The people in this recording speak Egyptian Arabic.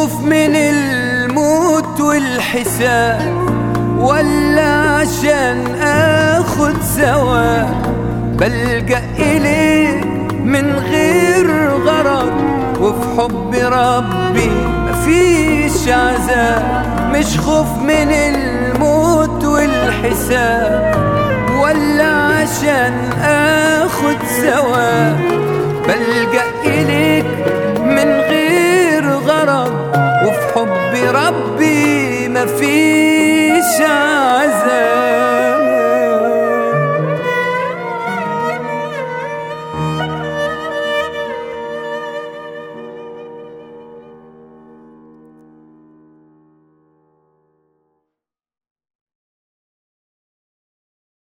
خوف من الموت والحساب ولا عشان اخد ثواب بلجأ إليك من غير غرض وفي حب ربي مفيش عذاب مش خوف من الموت والحساب ولا عشان اخد ثواب